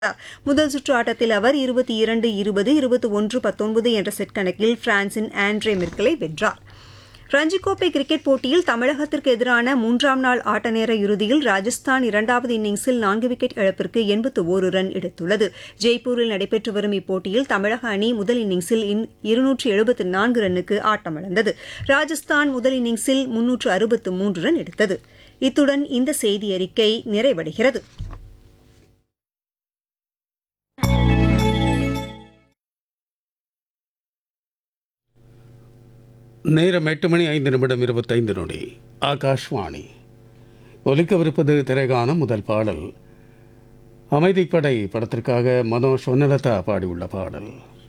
முதல் சுற்று ஆட்டத்தில் அவர் இருபத்தி இரண்டு இருபது இருபத்தி ஒன்று பத்தொன்பது என்ற செட் கணக்கில் பிரான்சின் ஆண்ட்ரே மிர்கலை வென்றார் ரஞ்சி கோப்பை கிரிக்கெட் போட்டியில் தமிழகத்திற்கு எதிரான மூன்றாம் நாள் ஆட்ட நேர இறுதியில் ராஜஸ்தான் இரண்டாவது இன்னிங்ஸில் நான்கு விக்கெட் இழப்பிற்கு எண்பத்து ஒரு ரன் எடுத்துள்ளது ஜெய்ப்பூரில் நடைபெற்று வரும் இப்போட்டியில் தமிழக அணி முதல் இன்னிங்ஸில் இருநூற்று எழுபத்து நான்கு ரன்னுக்கு ஆட்டமிழந்தது ராஜஸ்தான் முதல் இன்னிங்ஸில் முன்னூற்று அறுபத்து மூன்று ரன் எடுத்தது இத்துடன் இந்த செய்தி அறிக்கை நிறைவடைகிறது நேரம் எட்டு மணி ஐந்து நிமிடம் இருபத்தைந்து நொடி ஆகாஷ்வாணி ஒலிக்கவிருப்பது திரைகானம் முதல் பாடல் அமைதிப்படை படத்திற்காக மனோஜ் சொன்னலதா பாடியுள்ள பாடல்